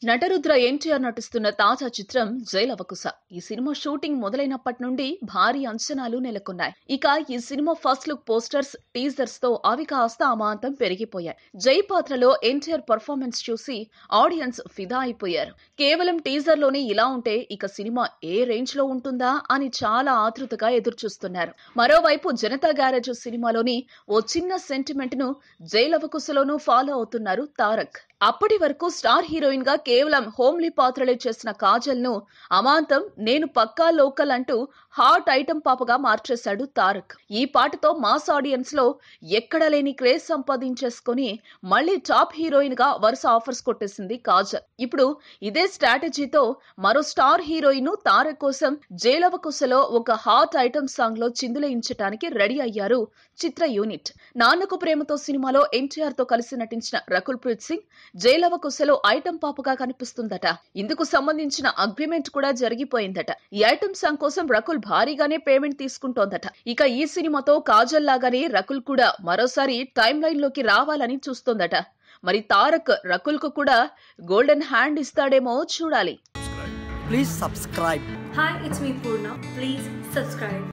నటరుద్ర ఎన్టీఆర్ నటిస్తున్న తాజా చిత్రం జైలవకుశ ఈ సినిమా షూటింగ్ మొదలైనప్పటి నుండి భారీ అంచనాలు నెలకొన్నాయి ఇక ఈ cinema first look posters teasers తో అవి కాస్త అమాంతం పెరిగిపోయాయి జై పాత్రలో ఎన్టీఆర్ పర్ఫార్మెన్స్ చూసి ఆడియన్స్ ఫిదా అయిపోయారు కేవలం టీజర్ లోనే ఇలా ఉంటే ఇక సినిమా ఏ రేంజ్ లో ఉంటుందా అని చాలా ఆతృతగా ఎదురుచూస్తున్నారు మరోవైపు జనతా గ్యారేజ్ సినిమాలోని ఓ చిన్న సెంటిమెంట్ ను జైలవకుశలోనూ ఫాలో అవుతున్నారు తారక్ అప్పటి వరకు స్టార్ హీరోయిన్ గా కేవలం హోమ్లీ పాత్రలే చేసిన కాజల్ ను అమాంతం నేను పక్కా లోకల్ అంటూ హాట్ ఐటమ్ పాపగా మార్చేశాడు తారక్ ఈ పాటతో మాస్ ఆడియన్స్ లో ఎక్కడ లేని క్రేజ్ సంపాదించేసుకుని మళ్ళీ టాప్ హీరోయిన్ గా వరుస ఆఫర్స్ కొట్టేసింది కాజల్ ఇప్పుడు ఇదే స్ట్రాటజీతో మరో స్టార్ హీరోయిన్ తారక్ కోసం జైలవకుశలో ఒక హాట్ ఐటమ్ సాంగ్ లో చిందులేయించడానికి రెడీ అయ్యారు చిత్ర యూనిట్ నాన్నకు ప్రేమతో సినిమాలో ఎన్టీఆర్ తో కలిసి నటించిన రకుల్ ప్రీత్ సింగ్ జైలవకుశలో ఐటమ్ పాపగా కనిపిస్తుందట ఇందుకు సంబంధించిన అగ్రిమెంట్ కూడా జరిగిపోయిందట ఈ ఐటమ్ సాంగ్ కోసం రకుల్ భారీగానే పేమెంట్ తీసుకుంటోందట ఇక ఈ సినిమాతో కాజల్ లాగానే రకుల్ కూడా మరోసారి టైం లైన్ లోకి రావాలని చూస్తోందట మరి తారక్ రకుల్ కు కూడా గోల్డెన్ హ్యాండ్ ఇస్తాడేమో చూడాలి Please subscribe. Hi, it's me Purna. Please subscribe.